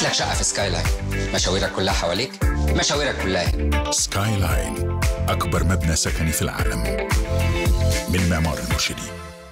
هات لك شقه في سكاي لاين مشاويرك كلها حواليك مشاويرك كلها هنا سكاي لاين أكبر مبنى سكني في العالم من المعمار المرشدي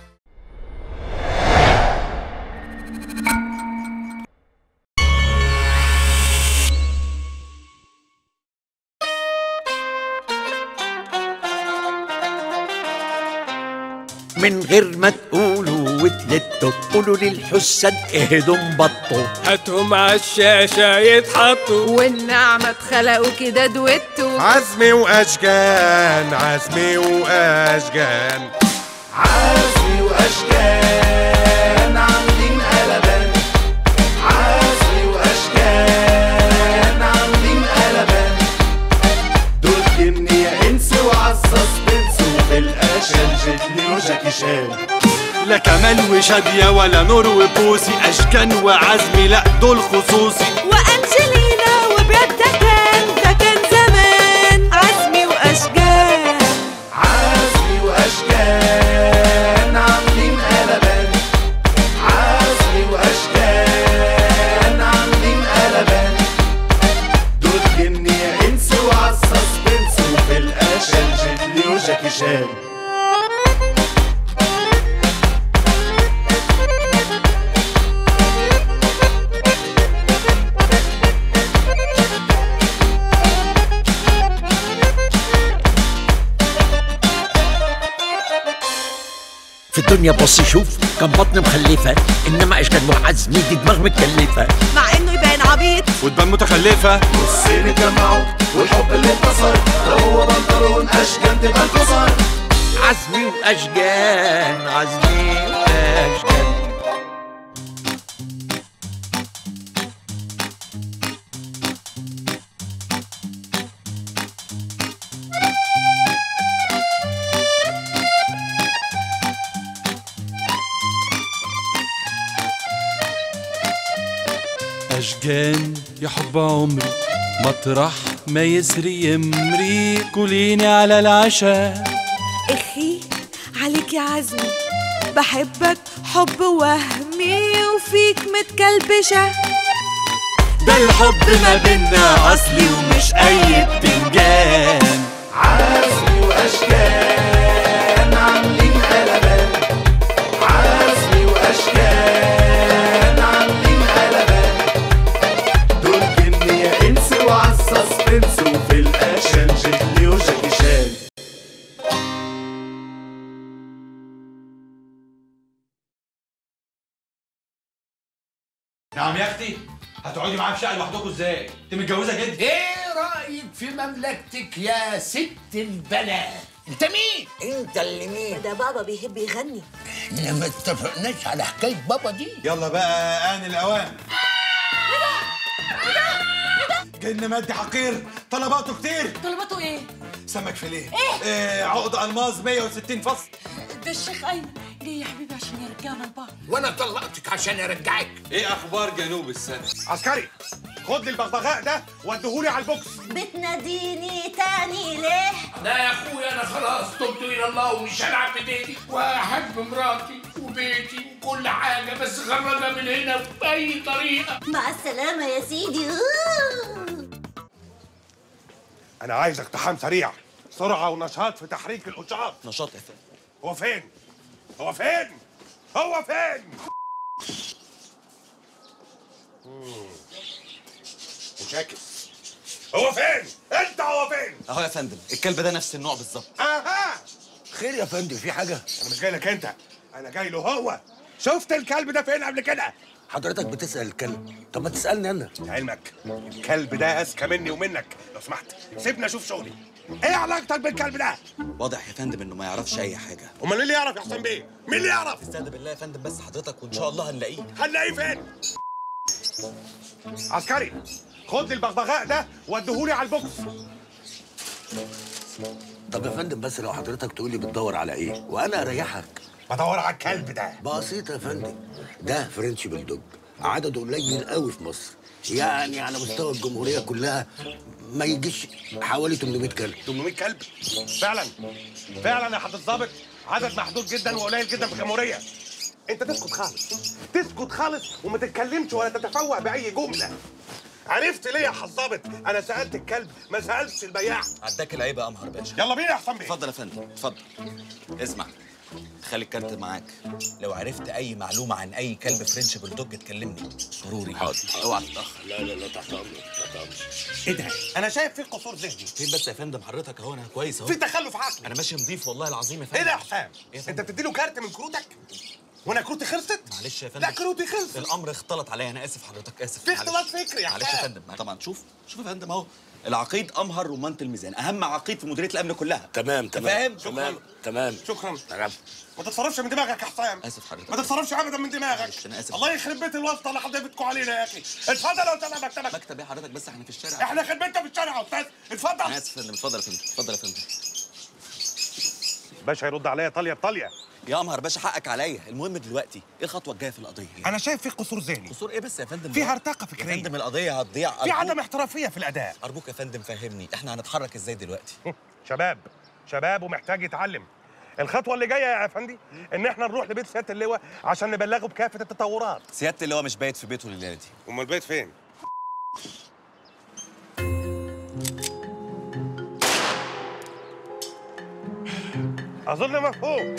من غير ما تقولوا وتلتوا قولوا للحساد اهدوا انبطوا هاتهم عالشاشة يتحطوا والنعمة اتخلقوا كده دويتو عزمي واشجان عزمي واشجان عزمي واشجان عاملين قلبان عزمي واشجان عاملين قلبان دول جني يا انس وعالسسبنس وفي الاشل جدني وجاكي شان لا كمال وشادية ولا نور وبوسي أشكان وعزمي لا دول خصوصي وأنجلينا وبراد ده كان ده كان زمان عزمي وأشجان عزمي واشجان عاملين قلبان عزمي واشجان عاملين قلبان دول جني يا انس وعالسسبنس وفي الاشل جدني وجاكي شان في الدنيا بص شوف كان بطن مخلفة انما اشكال وعزمي دي دماغ متكلفة مع إنه يبان عبيط وتبان متخلفة والصين اتجمعوا والحب اللي انتصر ده هو بنطلون اشجان تبقى انتصر عزمي واشجان عزمي واشجان أشجان يا حب عمري مطرح ما يسري يمري كليني على العشاء إخي عليك يا عزمي بحبك حب وهمي وفيك متكلبشة ده الحب ما بينا أصلي ومش أي بتنجان عزمي واشجان عاملين قلبان عزمي واشجان عاملين قلبان دول جني يا انس وعالسسبنس وفي الاشن جدلي وجاكي شان نعم يا اختي هتقعدي معاه في شقه لوحدكم ازاي؟ انت متجوزه جدي ايه رأيك في مملكتك يا ست البنات؟ انت مين؟ انت اللي مين ده بابا بيحب يغني احنا ما اتفقناش على حكاية بابا دي يلا بقى آن الأوان جن مادي حقير طلباته كتير طلباته إيه؟ سمك فيليه ايه؟ آه عقد الماظ 160 فصل ده الشيخ أيمن جاي يا حبيبي عشان يرجعنا لبعض وانا طلقتك عشان ارجعك ايه اخبار جنوب السنه؟ عسكري خد لي البغبغاء ده واديهولي على البوكس بتناديني تاني ليه؟ لا يا اخويا انا خلاص تبت الى الله ومش هلعب بديني واحب مراتي وبيتي وكل حاجه بس خرجها من هنا باي طريقه مع السلامة يا سيدي انا عايز اقتحام سريع سرعه ونشاط في تحريك الاشعاط نشاط يا فندم هو فين هو فين هو فين مم. مشاكس هو فين انت هو فين اهو يا فندم الكلب ده نفس النوع بالظبط اها خير يا فندم في حاجه انا مش جاي لك انت انا جاي له هو شفت الكلب ده فين قبل كده حضرتك بتسال الكلب طب ما تسالني انا لعلمك الكلب ده اذكى مني ومنك لو سمحت سيبني اشوف شغلي ايه علاقتك بالكلب ده واضح يا فندم انه ما يعرفش اي حاجه امال مين اللي يعرف يا حسام بيه مين اللي يعرف استهدى بالله يا فندم بس حضرتك وان شاء الله هنلاقيه هنلاقيه فين عسكري خد لي البغبغاء ده واديهولي على البوكس طب يا فندم بس لو حضرتك تقول لي بتدور على ايه وانا اريحك بدور على الكلب ده بسيط يا فندم ده فرنش بلدوج عدده قليل قوي في مصر يعني على مستوى الجمهوريه كلها ما يجيش حوالي 800 كلب 800 كلب فعلا فعلا يا حضرة الظابط عدد محدود جدا وقليل جدا في الجمهوريه انت تسكت خالص تسكت خالص وما تتكلمش ولا تتفوه باي جمله عرفت ليه يا حظابط انا سالت الكلب ما سالتش البياع عداك العيب يا قمر باشا يلا بينا يا حسام بيه اتفضل يا فندم اتفضل اسمع خلي الكارت معاك لو عرفت اي معلومه عن اي كلب فرنش بلدوج تكلمني ضروري حاضر اوعى تتاخر لا لا لا تحت امرك تحت امرك ايه ده انا شايف في قصور ذهني فين بس يا فندم حضرتك اهو انا كويس اهو في تخلف عقلي انا ماشي نضيف والله العظيم يا فندم ايه ده يا حسام إيه يا انت فندم؟ بتدي له كارت من كروتك وانا كروتي خلصت معلش يا فندم لا كروتي خلصت الامر اختلط عليا انا اسف حضرتك اسف في معلش. اختلاط فكري يا معلش يا حسام. فندم طبعا شوف شوف يا فندم اهو العقيد امهر رمانة الميزان اهم عقيد في مديريه الامن كلها تمام تمام فاهم؟ تمام تمام شكرا تمام ما تتصرفش من دماغك يا حسام اسف حضرتك ما تتصرفش ابدا من دماغك معلش، أنا آسف. الله يخرب بيت الواسطه اللي حضرتكوا علينا يا اخي اتفضل يا استاذ مكتبك مكتب ايه حضرتك بس احنا في الشارع احنا خدمتنا في الشارع يا استاذ انا اتفضل اسف يا فندم اتفضل يا فندم اتفضل يا فندم باشا هيرد عليا طاليه بطاليه يا قمر باشا حقك عليا المهم دلوقتي ايه الخطوه الجايه في القضيه انا شايف في قصور ذهني قصور ايه بس يا فندم في بقى؟ هرطقه يا فكريه فندم القضيه هتضيع في أرجوك. عدم احترافيه في الاداء ارجوك يا فندم فهمني احنا هنتحرك ازاي دلوقتي شباب شباب ومحتاج يتعلم الخطوه اللي جايه يا افندي ان احنا نروح لبيت سياده اللواء عشان نبلغه بكافه التطورات سياده اللواء مش بايت في بيته الليله دي امال البيت فين اظن مفهوم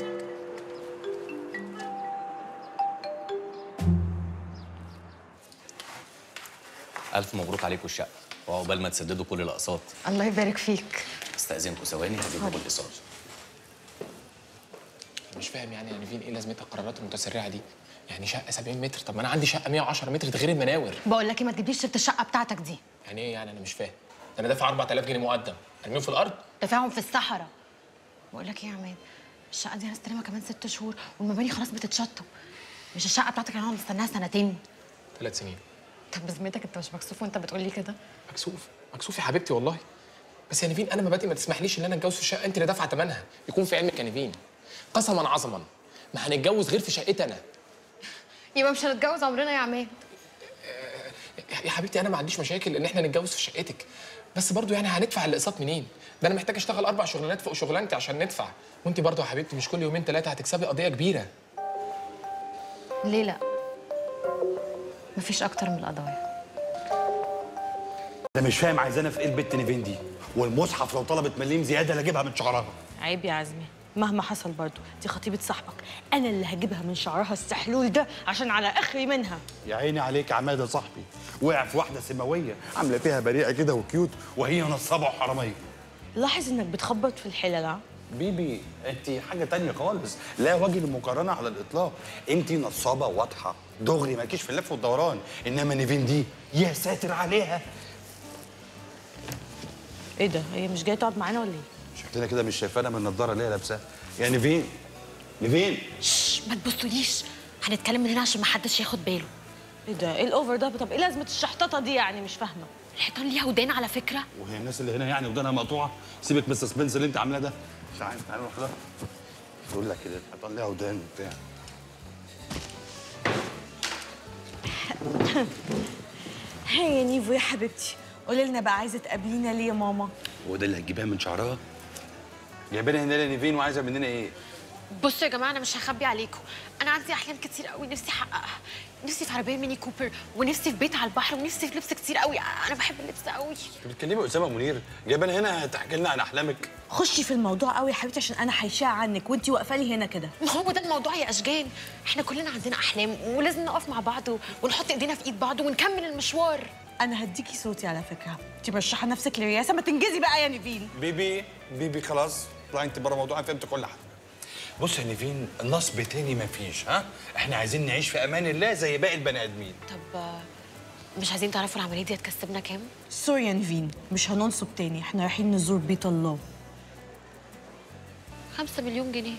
ألف مبروك عليكم الشقة وعقبال ما تسددوا كل الأقساط الله يبارك فيك استأذنكم ثواني هجيب لكم الإيصال مش فاهم يعني يعني فين ايه لازمتها القرارات المتسرعه دي يعني شقه 70 متر طب ما انا عندي شقه 110 متر ده غير المناور بقول لك إيه، ما تجيبليش سيره الشقه بتاعتك دي يعني ايه يعني انا مش فاهم ده انا دافع 4000 جنيه مقدم ارميهم في الارض دافعهم في الصحراء بقول لك ايه يا عماد الشقه دي هنستلمها كمان ست شهور والمباني خلاص بتتشطب مش الشقه بتاعتك اللي انا مستناها سنتين ثلاث سنين طب بذمتك انت مش مكسوف وانت بتقول لي كده مكسوف مكسوف يا حبيبتي والله بس يا نيفين انا مبادئي ما تسمحليش ان انا اتجوز في شقه انت اللي دافعه ثمنها يكون في علمك يا نيفين قسما عظما ما هنتجوز غير في شقتي انا يبقى مش هنتجوز عمرنا يا عماد يا حبيبتي انا ما عنديش مشاكل ان احنا نتجوز في شقتك بس برضو يعني هندفع الاقساط منين ده انا محتاج اشتغل اربع شغلانات فوق شغلانتي عشان ندفع وانت برضو يا حبيبتي مش كل يومين ثلاثه هتكسبي قضيه كبيره ليه لا مفيش اكتر من القضايا ده مش فاهم عايزانا في ايه البت نيفين دي والمصحف لو طلبت مليم زياده لاجيبها من شعرها عيب يا عزمي مهما حصل برضو دي خطيبة صاحبك أنا اللي هجيبها من شعرها السحلول ده عشان على آخري منها يا عيني عليك يا عماد يا صاحبي وقع في واحده سماويه عامله فيها بريئه كده وكيوت وهي نصابه وحراميه لاحظ إنك بتخبط في الحلل ها بيبي انت حاجه تانية خالص لا وجه المقارنه على الاطلاق انت نصابه واضحه دغري مالكيش في اللف والدوران انما نيفين دي يا ساتر عليها إيه ده هي مش جاية تقعد معانا ولا إيه؟ شكلنا كده مش شايفانا من النضاره اللي هي لابساها يا نيفين نيفين شش ما تبصوليش هنتكلم من هنا عشان ما حدش ياخد باله إيه ده إيه الأوفر ده طب إيه لازمة الشحططة دي يعني مش فاهمة الحيطان ليها ودان على فكره وهي الناس اللي هنا يعني ودانها مقطوعه سيبك من السسبنس اللي انت عاملاه ده تعالى تعالى نروح لها يقول لك كده الحيطان ليها ودان وبتاع هي يا نيفو يا حبيبتي قولي لنا بقى عايزة تقابلينا ليه يا ماما؟ هو ده اللي هتجيبها من شعرها جايبينها هنا لنيفين وعايزه مننا ايه بصوا يا جماعه انا مش هخبي عليكم انا عندي احلام كتير قوي نفسي احققها نفسي في عربيه ميني كوبر ونفسي في بيت على البحر ونفسي في لبس كتير قوي انا بحب اللبس قوي انت بتكلمي اسامه منير جايبانا هنا تحكي لنا عن احلامك خشي في الموضوع قوي يا حبيبتي عشان انا هيشاع عنك وانتي واقفه لي هنا كده ما هو ده الموضوع يا اشجان احنا كلنا عندنا احلام ولازم نقف مع بعض و- ونحط ايدينا في ايد بعض ونكمل المشوار انا هديكي صوتي على فكره انت مرشحه نفسك للرئاسه ما تنجزي بقى يا نيفين بيبي بيبي خلاص طلع انت بره موضوع أنا فهمت كل حاجه بص يا نيفين نصب تاني مفيش ها احنا عايزين نعيش في امان الله زي باقي البني ادمين طب آه، مش عايزين تعرفوا العمليه دي هتكسبنا كام سوري يا نيفين مش هننصب تاني احنا رايحين نزور بيت الله خمسة مليون جنيه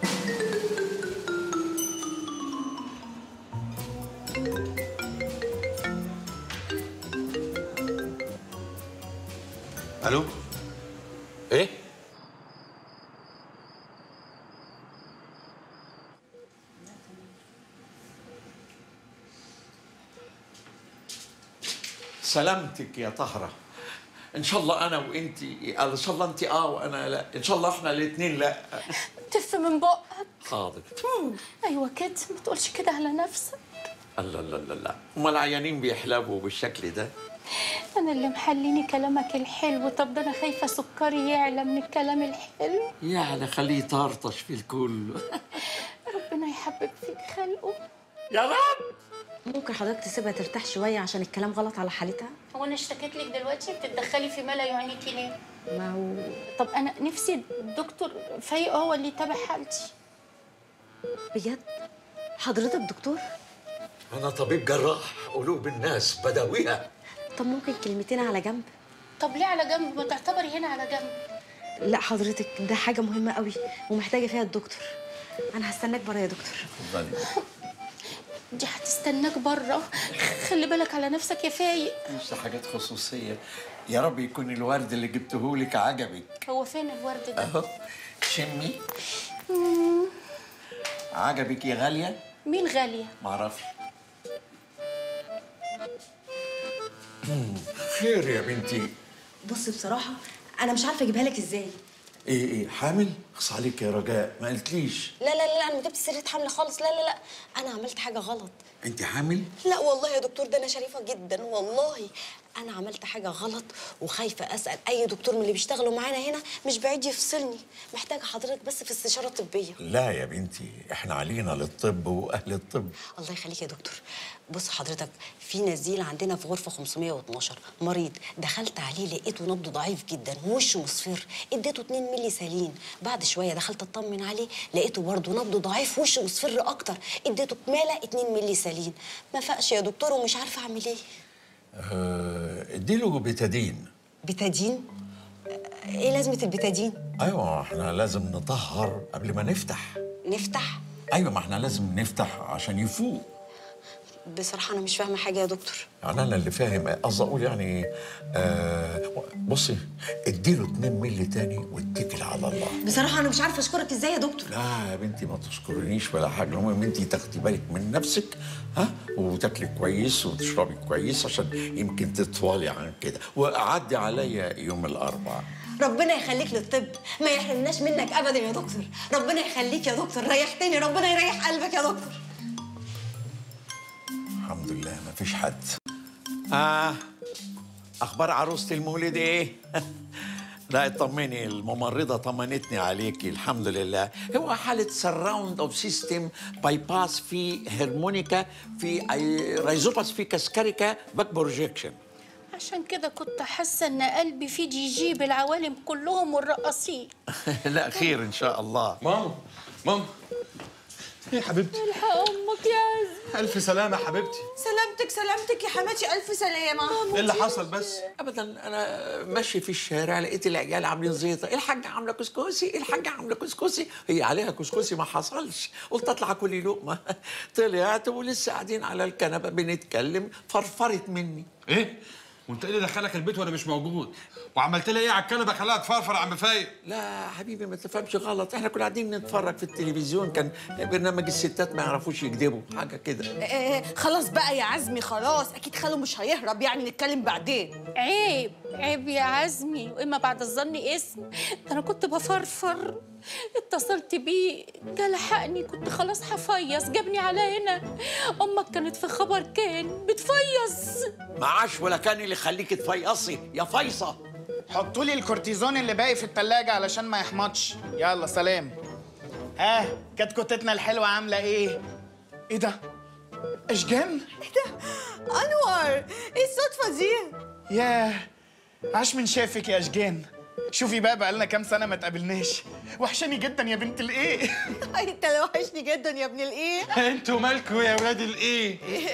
الو ايه سلامتك يا طهرة ان شاء الله انا وانتي ان شاء الله انت اه وانا لا ان شاء الله احنا الاثنين لا تف من بقك حاضر ايوه كده ما تقولش كده على نفسك الله الله الله الله امال العيانين بيحلبوا بالشكل ده انا اللي محليني كلامك الحلو طب ده انا خايفه سكري يعلى من الكلام الحلو يعني خليه يطرطش في الكل ربنا يحبب فيك خلقه يا رب ممكن حضرتك تسيبها ترتاح شويه عشان الكلام غلط على حالتها هو انا اشتكيت لك دلوقتي بتتدخلي في ما لا يعنيكي ليه ما هو طب انا نفسي الدكتور فايق هو اللي يتابع حالتي بجد حضرتك دكتور انا طبيب جراح قلوب الناس بداويها طب ممكن كلمتين على جنب طب ليه على جنب ما تعتبري هنا على جنب لا حضرتك ده حاجه مهمه قوي ومحتاجه فيها الدكتور انا هستناك بره يا دكتور اتفضلي دي هتستناك بره خلي بالك على نفسك يا فايق مش حاجات خصوصيه يا رب يكون الورد اللي جبته لك عجبك هو فين الورد ده اهو شمي مم، عجبك يا غاليه مين غاليه معرفش خير يا بنتي بص بصراحه انا مش عارفه اجيبها لك ازاي ايه ايه حامل اخص عليك يا رجاء ما قلتليش لا لا لا انا ما جبت سيره حمل خالص لا لا لا انا عملت حاجه غلط انت حامل لا والله يا دكتور ده انا شريفه جدا والله انا عملت حاجه غلط وخايفه اسال اي دكتور من اللي بيشتغلوا معانا هنا مش بعيد يفصلني محتاجه حضرتك بس في استشاره طبيه لا يا بنتي احنا علينا للطب واهل الطب الله يخليك يا دكتور بص حضرتك في نزيل عندنا في غرفه 512 مريض دخلت عليه لقيته نبضه ضعيف جدا ووشه مصفر اديته 2 مللي سالين بعد شويه دخلت اطمن عليه لقيته برضه نبضه ضعيف ووشه مصفر اكتر اديته كماله 2 مللي سالين ما فاقش يا دكتور ومش عارفه اعمل ايه آه، اديله بتادين بتادين ايه لازمه البتادين ايوه احنا لازم نطهر قبل ما نفتح نفتح ايوه ما احنا لازم نفتح عشان يفوق بصراحه انا مش فاهمه حاجه يا دكتور يعني انا اللي فاهم قصدي اقول يعني آه بصي اديله 2 مللي تاني واتكل على الله بصراحه انا مش عارفه اشكرك ازاي يا دكتور لا يا بنتي ما تشكرنيش ولا حاجه المهم انت تاخدي بالك من نفسك ها وتاكلي كويس وتشربي كويس عشان يمكن تطولي عن كده وعدي عليا يوم الاربعاء ربنا يخليك للطب ما يحرمناش منك ابدا يا دكتور ربنا يخليك يا دكتور ريحتني ربنا يريح قلبك يا دكتور الحمد لله ما فيش حد آه اخبار عروسه المولد ايه لا اطمني الممرضه طمنتني عليكي الحمد لله هو حاله سراوند اوف سيستم باي باس في هرمونيكا في أي- ريزوباس في كاسكاريكا باك بروجيكشن عشان كده كنت حاسه ان قلبي فيه جي جي بالعوالم كلهم والرقاصين لا خير ان شاء الله ماما ماما ايه حبيبتي الحق امك يا عز الف سلامه يا حبيبتي سلامتك سلامتك يا حماتي الف سلامه ايه اللي حصل بس ابدا انا ماشي في الشارع لقيت العيال عاملين زيطه إيه الحاجه عامله كسكسي إيه الحاجه عامله كسكسي هي عليها كسكسي ما حصلش قلت اطلع كل لقمه طلعت ولسه قاعدين على الكنبه بنتكلم فرفرت مني ايه وانت ايه اللي دخلك البيت وانا مش موجود وعملت لي ايه على الكنبه خلاها تفرفر يا عم فايق لا حبيبي ما تفهمش غلط احنا كنا قاعدين نتفرج في التلفزيون كان برنامج الستات ما يعرفوش يكذبوا حاجه كده آه خلاص بقى يا عزمي خلاص اكيد خاله مش هيهرب يعني نتكلم بعدين عيب عيب يا عزمي واما بعد الظن اسم ده انا كنت بفرفر اتصلت بيه ده لحقني كنت خلاص هفيص جابني على هنا امك كانت في خبر كان بتفيص معاش ولا كان اللي يخليك تفيصي يا فيصه حطوا لي الكورتيزون اللي باقي في التلاجة علشان ما يحمضش يلا سلام ها كتكوتتنا الحلوة عاملة ايه؟ ايه ده؟ اشجان؟ انور ايه الصدفه دي ياه عاش من شافك يا اشجان شوفي بقى بقالنا كام سنة ما تقابلناش وحشاني جدا يا بنت الايه انت اللي وحشني جدا يا ابن الايه انتوا مالكوا يا ولاد الايه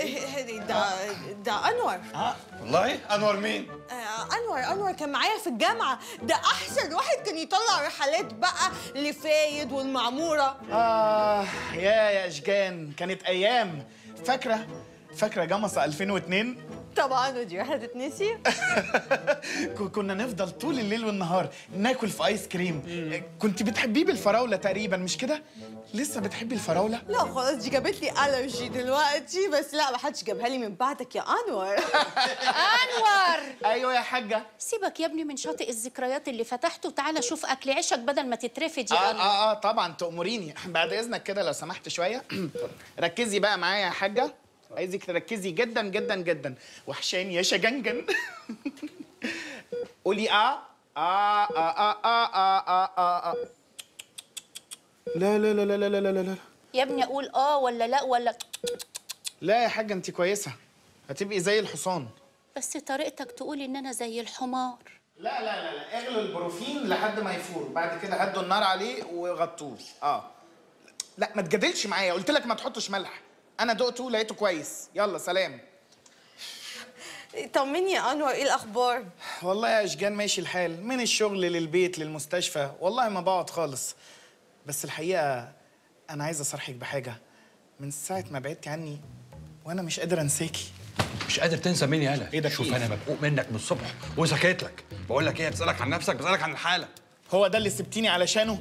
ده ده انور والله انور مين آه، انور انور كان معايا في الجامعه ده احسن واحد كان يطلع رحلات بقى لفايد والمعموره آه يا يا أشجان كانت أيام فاكرة فاكرة جمصة 2002 طبعا ودي واحدة تتنسي ك- كنا نفضل طول الليل والنهار ناكل في ايس كريم كنت بتحبيه بالفراوله تقريبا مش كده لسه بتحبي الفراوله لا خلاص دي جابت لي الرجي دلوقتي بس لا ما حدش جابها لي من بعدك يا انور انور ايوه يا حاجه سيبك يا ابني من شاطئ الذكريات اللي فتحته وتعالى شوف اكل عيشك بدل ما تترفد يا اه انور اه اه طبعا تأمريني بعد اذنك كده لو سمحت شويه ركزي بقى معايا يا حاجه عايزك تركزي جدا جدا جدا وحشاني يا شجنجن قولي اه اه اه اه اه اه اه اه لا لا لا لا لا لا لا لا يا ابني اقول اه ولا لا ولا لا يا حاجه انت كويسه هتبقي زي الحصان بس طريقتك تقول ان انا زي الحمار لا لا لا لا اغلوا البروفين لحد ما يفور بعد كده هدوا النار عليه وغطوه اه لا ما تجادلش معايا قلت لك ما تحطش ملح انا دقته لقيته كويس يلا سلام طمني يا انور ايه الاخبار والله يا اشجان ماشي الحال من الشغل للبيت للمستشفى والله ما بقعد خالص بس الحقيقه انا عايز اصرحك بحاجه من ساعه ما بعدتي عني وانا مش قادر انساكي مش قادر تنسى مين يالا إيه ده شوف في انا مبقوق منك من الصبح وسكت لك بقول لك ايه بسالك عن نفسك بسالك عن الحاله هو ده اللي سبتيني علشانه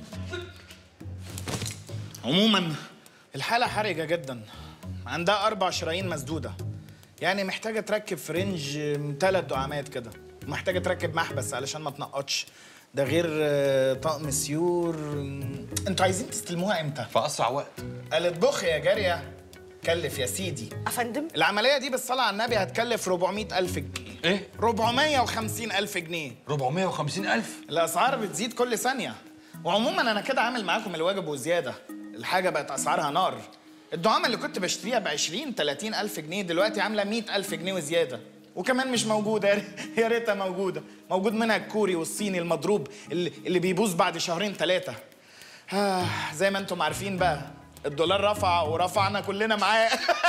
عموما الحالة حرجة جدا عندها أربع شرايين مسدودة يعني محتاجة تركب فرنج ثلاث دعامات كده محتاجة تركب محبس علشان ما تنقطش ده غير آه، طقم سيور مم. انتوا عايزين تستلموها امتى؟ في اسرع وقت قالت بخ يا جارية كلف يا سيدي افندم العملية دي بالصلاة على النبي هتكلف 400 ألف جنيه ايه 450 ألف جنيه 450 ألف الأسعار بتزيد كل ثانية وعموما أنا كده عامل معاكم الواجب وزيادة الحاجة بقت أسعارها نار الدعامة اللي كنت بشتريها ب 20 30 ألف جنيه دلوقتي عاملة 100 ألف جنيه وزيادة وكمان مش موجودة يا ريت- يا ريتها موجودة موجود منها الكوري والصيني المضروب اللي, اللي بيبوظ بعد شهرين ثلاثة آه زي ما انتم عارفين بقى الدولار رفع ورفعنا كلنا معاه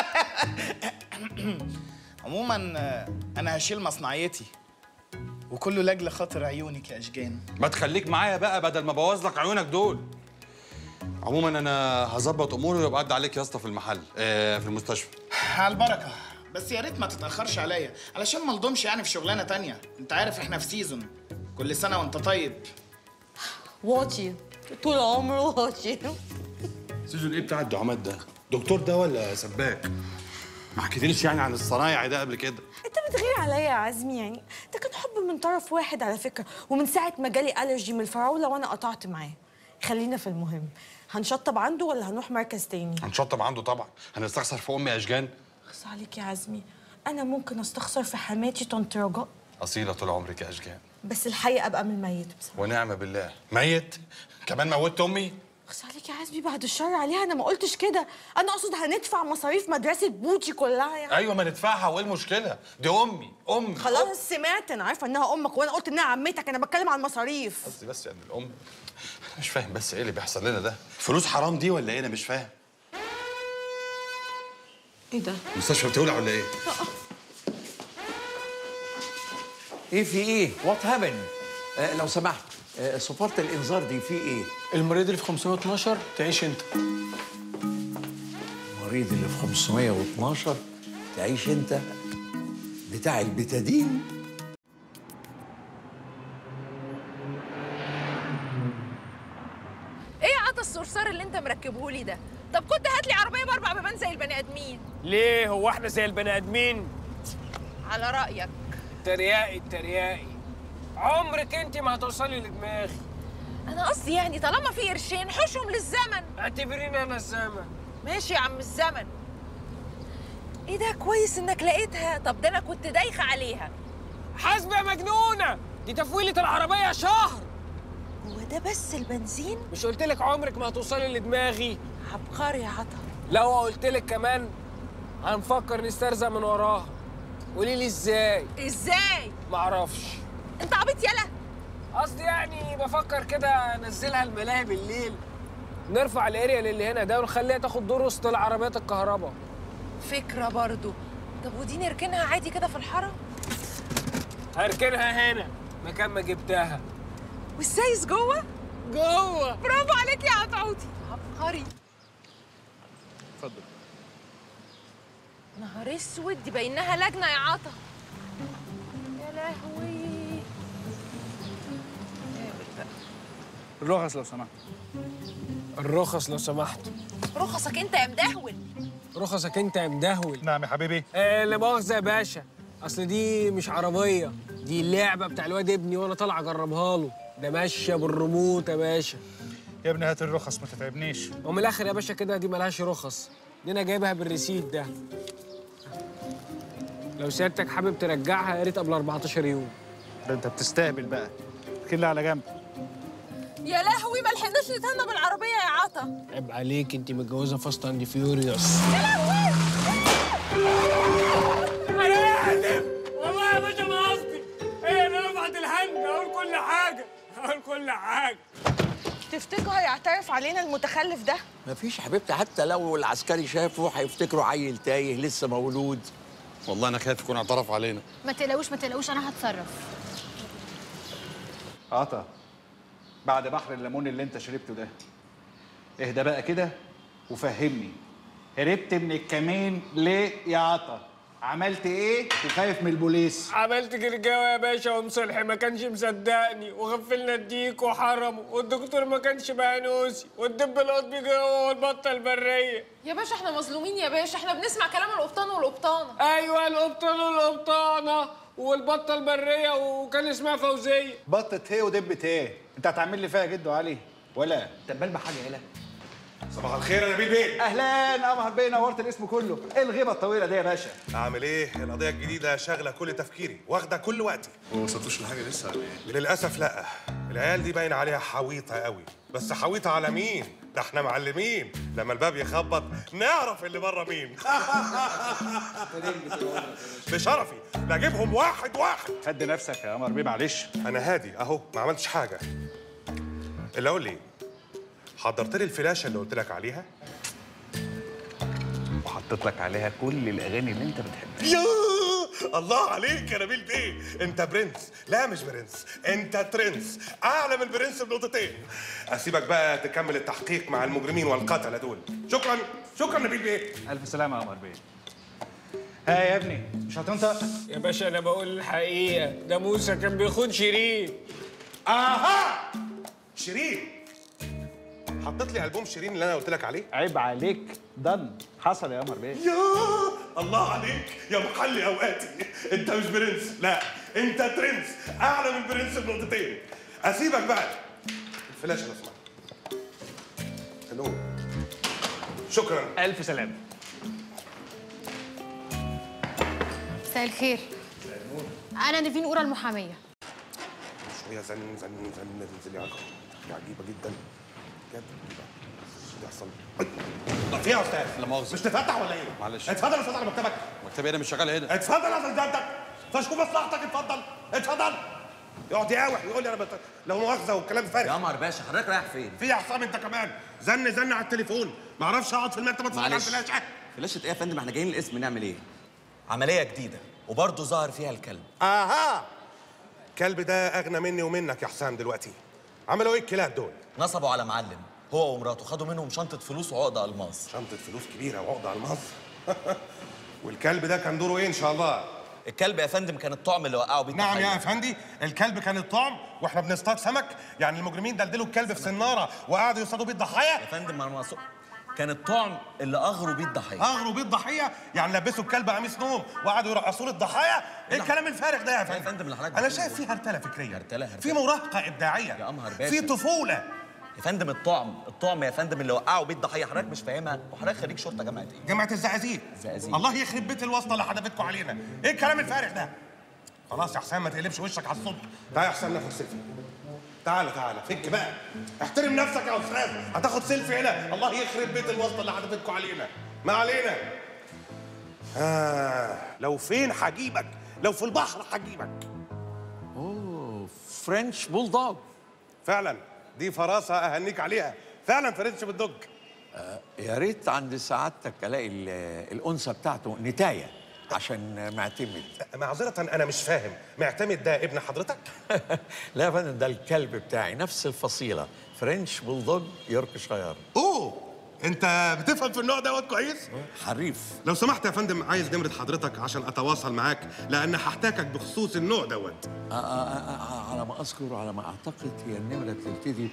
عموما آه، انا هشيل مصنعيتي وكله لاجل خاطر عيونك يا اشجان ما تخليك معايا بقى بدل ما بوظ لك عيونك دول عموما انا هظبط اموري ويبقى عدى عليك يا اسطى في المحل آه في المستشفى على البركه بس يا ريت ما تتاخرش عليا علشان ما نضمش يعني في شغلانه تانية انت عارف احنا في سيزون كل سنه وانت طيب واطي طول عمره واطي سيزون ايه بتاع الدعامات ده دكتور ده ولا سباك ما حكيتليش يعني عن الصنايعي ده قبل كده انت بتغير عليا يا عزمي يعني ده كان حب من طرف واحد على فكره ومن ساعه ما جالي الرجي من الفراوله وانا قطعت معاه خلينا في المهم هنشطب عنده ولا هنروح مركز تاني هنشطب عنده طبعا هنستخسر في امي يا اشجان خص عليك يا عزمي انا ممكن استخسر في حماتي طنط رجاء اصيله طول عمرك يا اشجان بس الحقيقه ابقى من الميت بصراحه ونعم بالله ميت كمان موتت امي خص عليك يا عزمي بعد الشر عليها انا ما قلتش كده انا اقصد هندفع مصاريف مدرسه بوتي كلها يعني ايوه ما ندفعها وايه المشكله دي امي امي خلاص سمعت انا عارفه انها امك وانا قلت انها عمتك انا بتكلم عن المصاريف قصدي بس يعني الام أنا مش فاهم بس ايه اللي بيحصل لنا ده فلوس حرام دي ولا ايه انا مش فاهم ايه ده المستشفى بتولع ولا ايه ايه في ايه؟ وات هابن؟ آه لو سمحت آه صفارة الانذار دي في ايه؟ المريض اللي في 512 تعيش انت المريض اللي في 512 تعيش انت بتاع البتادين ايه عطا الصرصار اللي انت مركبه لي ده طب كنت هات لي عربيه باربع بيبان زي البني ادمين ليه هو احنا زي البني ادمين على رايك ترياقي ترياقي عمرك انت ما هتوصلي لدماغي انا قصدي يعني طالما في قرشين حوشهم للزمن اعتبريني انا الزمن ماشي يا عم الزمن ايه ده كويس انك لقيتها طب ده انا كنت دايخه عليها حاسبه يا مجنونه دي تفويله العربيه شهر هو ده بس البنزين مش قلت لك عمرك ما هتوصلي لدماغي عبقري يا عطا لو قلت لك كمان هنفكر نسترزق من وراها قولي لي ازاي ازاي معرفش انت عبيط يلا قصدي يعني بفكر كده انزلها الملاهي بالليل نرفع الاريال اللي هنا ده ونخليها تاخد دور وسط العربيات الكهرباء فكره برضو طب ودي نركنها عادي كده في الحاره هركنها هنا مكان ما جبتها والسايس جوه جوه برافو عليك يا عطعوتي عبقري اتفضل نهار اسود دي باينها لجنه يا عطا الرخص لو سمحت الرخص لو سمحت رخصك انت يا مدهول رخصك انت يا مدهول نعم يا حبيبي آه لا مؤاخذة يا باشا اصل دي مش عربية دي اللعبة بتاع الواد ابني وانا طالع اجربها له ده ماشية بالريموت يا باشا يا ابني هات الرخص ما تتعبنيش ومن الاخر يا باشا كده دي ملهاش رخص دي انا جايبها بالريسيت ده لو سيادتك حابب ترجعها يا ريت قبل 14 يوم ده انت بتستهبل بقى كلها على جنب يا لهوي ما لحقناش نتهنى بالعربيه يا عطا عيب عليك انت متجوزة فاست اند فيوريوس انا اسف والله يا باشا ما قصدي ايه انا رفعت الهند اقول كل حاجة اقول كل حاجة تفتكروا هيعترف علينا المتخلف ده مفيش يا حبيبتي حتى لو العسكري شافه هيفتكروا عيل تايه لسه مولود والله انا خايف يكون اعترف علينا ما تقلقوش ما تقلقوش انا هتصرف عطا بعد بحر الليمون اللي انت شربته ده اهدى بقى كده وفهمني هربت من الكمين ليه يا عطا عملت ايه وخايف من البوليس عملت جرجاوة يا باشا ومصلحي ما كانش مصدقني وغفلنا الديك وحرمه والدكتور ما كانش بهنوسي والدب القطبي جوه والبطه البريه يا باشا احنا مظلومين يا باشا احنا بنسمع كلام القبطان والقبطانه ايوه القبطان والقبطانه والبطه البريه وكان اسمها فوزيه بطة ايه ودبة ايه انت هتعمل لي فيها جد وعلي ولا تبال بحاجه يالا صباح الخير يا نبيل بيه اهلا قمر بيه نورت الاسم كله ايه الغيبه الطويله دي يا باشا اعمل ايه القضيه الجديده شاغله كل تفكيري واخده كل وقتي وما وصلتوش لحاجه لسه ولا ايه؟ للاسف لا العيال دي باين عليها حويطه قوي بس حويطه على مين ده احنا معلمين لما الباب يخبط نعرف اللي بره مين بشرفي بجيبهم واحد واحد هد نفسك يا قمر بيه معلش انا هادي اهو ما عملتش حاجه اللي اقول لي حضرت لي الفلاشه اللي قلت لك عليها وحطيت لك عليها كل الاغاني اللي انت بتحبها يا الله عليك يا نبيل بيه انت برنس لا مش برنس انت ترنس اعلى من البرنس بنقطتين اسيبك بقى تكمل التحقيق مع المجرمين والقتله دول شكرا شكرا نبيل بيه الف سلامه يا قمر بيه ها يا ابني مش هتنطق يا باشا انا بقول الحقيقه ده موسى كان بيخون شيرين اها شيرين حطيت لي البوم شيرين اللي انا قلت لك عليه عيب عليك ضن حصل يا قمر بيه يا الله عليك يا محلي اوقاتي انت مش برنس لا انت ترنس اعلى من برنس بنقطتين اسيبك بقى الفلاشه لو سمحت الو شكرا الف سلامه مساء الخير انا نيفين اورا المحاميه شويه زن زن زن انزلي على دي عجيبه جدا بجد بيحصل طب فيها يا استاذ لا مؤاخذة مش تفتح ولا ايه؟ معلش اتفضل اتفضل على مكتبك مكتبي انا مش شغال هنا اتفضل يا سلطنتك فشكو مصلحتك اتفضل اتفضل يقعد يقاوح يقول لي انا بت... لو مؤاخذه والكلام فارغ يا قمر باشا حضرتك رايح فين؟ في يا حسام انت كمان زن زن على التليفون ما اعرفش اقعد في المكتب اتفرج على معلش الفلاشه فلاشة ايه يا فندم احنا جايين الاسم نعمل ايه؟ عملية جديدة وبرضه ظهر فيها الكلب اها الكلب ده اغنى مني ومنك يا حسام دلوقتي عملوا ايه الكلاب دول؟ نصبوا على معلم هو ومراته خدوا منهم شنطة فلوس وعقدة ألماس شنطة فلوس كبيرة وعقدة ألماس والكلب ده كان دوره ايه ان شاء الله؟ الكلب يا فندم كان الطعم اللي وقعوا بيه نعم الضحية. يا افندي الكلب كان الطعم واحنا بنصطاد سمك يعني المجرمين دلدلوا الكلب في سناره وقعدوا يصطادوا بيه الضحايا يا فندم انا مقصود كان الطعم اللي اغروا بيه الضحية اغروا بيه الضحيه يعني لبسوا الكلب قميص نوم وقعدوا يرقصوا له الضحايا ايه الكلام الفارغ ده يا فندم؟ فندم اللي حضرتك انا بتقوله شايف فيه هرتله فكريه هرتلة في مراهقه ابداعيه يا قمر باشا في طفوله يا فندم الطعم الطعم يا فندم اللي وقعوا بيه الضحية حضرتك مش فاهمها وحضرتك خريج شرطة جامعة ايه؟ جامعه الزقازيق الزقازيق. الله يخرب بيت الواسطه اللي حدفتكم علينا ايه الكلام الفارغ ده خلاص يا حسام ما تقلبش وشك على الصبح تعالى يا حسام ناخد سيلفي تعالى تعالى فك بقى احترم نفسك يا استاذ هتاخد سيلفي هنا الله يخرب بيت الواسطه اللي حدفتكم علينا ما علينا آه لو فين هجيبك لو في البحر هجيبك اوه فرنش بولدوج فعلا دي فراسه اهنيك عليها فعلا فرنش بالدوج يا ريت عند سعادتك الاقي ال- الانثى بتاعته نتايه عشان معتمد معذره انا مش فاهم معتمد ده ابن حضرتك لا يا فندم ده الكلب بتاعي نفس الفصيله فرنش بولدوج يوركشاير اوه انت بتفهم في النوع دوت كويس حريف لو سمحت يا فندم عايز نمره حضرتك عشان اتواصل معاك لان هحتاجك بخصوص النوع دوت آه آه آه آه على ما اذكر وعلى ما اعتقد هي النمره بتبتدي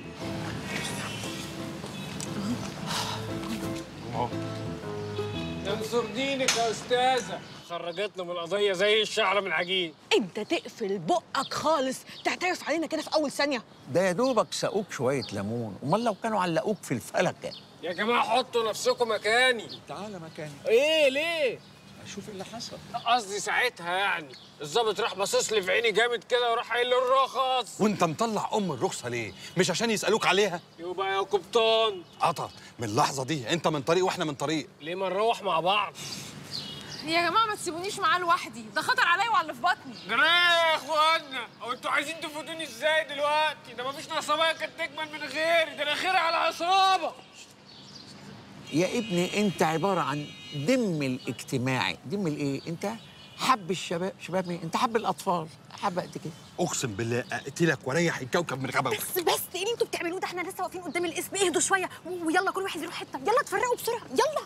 ينصر دينك يا استاذه خرجتنا من القضيه زي الشعره من العجين انت تقفل بقك خالص تعترف علينا كده في اول ثانيه ده يا دوبك سقوك شويه ليمون امال لو كانوا علقوك في الفلكه يا جماعه حطوا نفسكم مكاني تعالى مكاني ايه ليه اشوف اللي حصل قصدي ساعتها يعني الظابط راح باصص لي في عيني جامد كده وراح قايل لي الرخص وانت مطلع ام الرخصه ليه مش عشان يسالوك عليها يبقى يا قبطان قطع من اللحظه دي انت من طريق واحنا من طريق ليه ما نروح مع بعض يا جماعه ما تسيبونيش معاه لوحدي ده خطر عليا وعلى اللي في بطني جرى يا اخوانا هو انتوا عايزين تفوتوني ازاي دلوقتي ده مفيش نصابيه كانت تكمل من غيري ده انا خير على عصابه يا ابني انت عباره عن دم الاجتماعي دم الايه انت حب الشباب شباب مين انت حب الاطفال حب قد كده اقسم بالله اقتلك واريح الكوكب من غباوتك بس بس ايه اللي انتوا بتعملوه ده احنا لسه واقفين قدام الاسم اهدوا شويه و- ويلا كل واحد يروح حته يلا اتفرقوا بسرعه يلا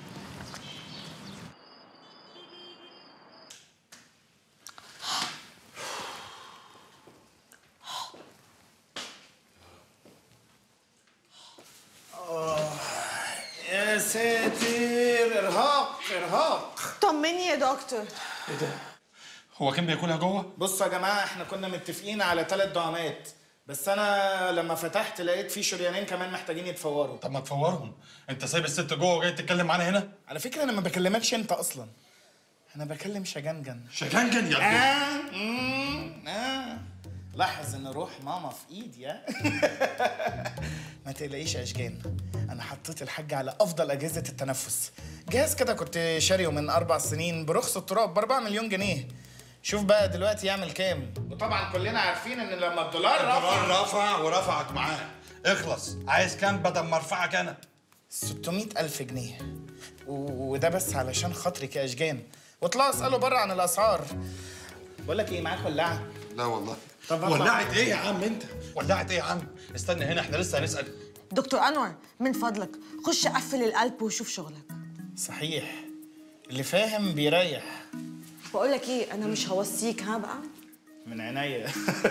يا ساتر ارهاق ارهاق طمني يا دكتور ايه ده هو كان بياكلها جوه بصوا يا جماعه احنا كنا متفقين على ثلاث دعامات بس انا لما فتحت لقيت في شريانين كمان محتاجين يتفوروا طب ما تفورهم انت سايب الست جوه وجاي تتكلم معانا هنا على فكره انا ما بكلمكش انت اصلا انا بكلم شجنجن شجنجن يا ابني آه مم، آه لاحظ ان روح ماما في ايدي ها ما تقلقيش يا اشجان انا حطيت الحاج على افضل اجهزه التنفس جهاز كده كنت شاريه من اربع سنين برخص التراب ب 4 مليون جنيه شوف بقى دلوقتي يعمل كام وطبعا كلنا عارفين ان لما الدولار الدولار رفع رفع ورفعك معاه اخلص عايز كام بدل ما ارفعك انا 600 ألف جنيه و- وده بس علشان خاطرك يا اشجان واطلعوا اسالوا بره عن الاسعار بقول لك ايه معاك ولاعه لا والله طب هطلع. ولعت ايه يا عم انت ولعت ايه يا عم استنى هنا احنا لسه هنسال دكتور انور من فضلك خش قفل القلب وشوف شغلك صحيح اللي فاهم بيريح بقول لك ايه انا مش هوصيك ها بقى من عينيا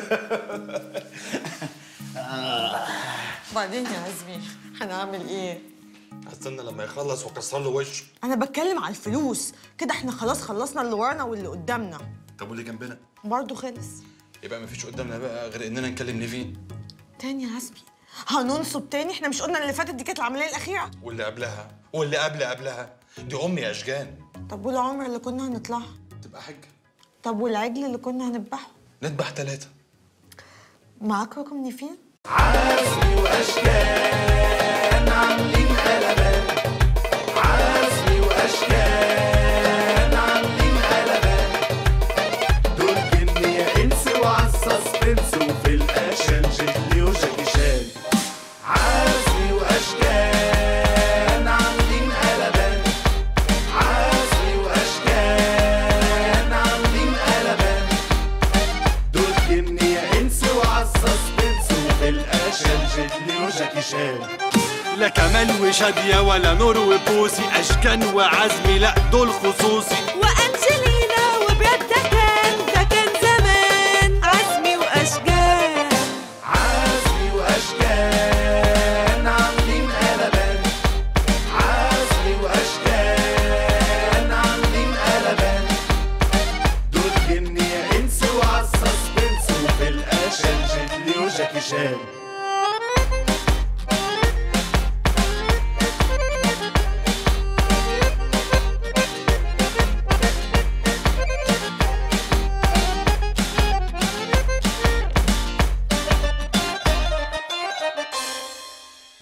بعدين يا عزمي هنعمل ايه هستنى لما يخلص واكسر له وشه انا بتكلم على الفلوس كده احنا خلاص خلصنا اللي ورانا واللي قدامنا طب واللي جنبنا برضه خلص يبقى مفيش قدامنا بقى غير اننا نكلم نيفين تاني يا عزمي هننصب تاني احنا مش قلنا اللي فاتت دي كانت العمليه الاخيره واللي قبلها واللي قبل قبلها دي امي يا اشجان طب والعمر اللي كنا هنطلعها تبقى حجه طب والعجل اللي كنا هنذبحه نذبح ثلاثه معاك رقم نيفين عزمي واشكال عاملين قلبان عزمي واشكال عاملين قلبان دول جن يا انس وعلى السسبنس وفي الاكشن جيتلي وجاكي شان عزمي واشكال عاملين قلبان عزمي واشكال عاملين قلبان دول جن يا انس وعلى السسبنس وفي الاكشن جيتلي وجاكي شان لا كمال وشادية ولا نور وبوسي أشكان وعزمي لا دول خصوصي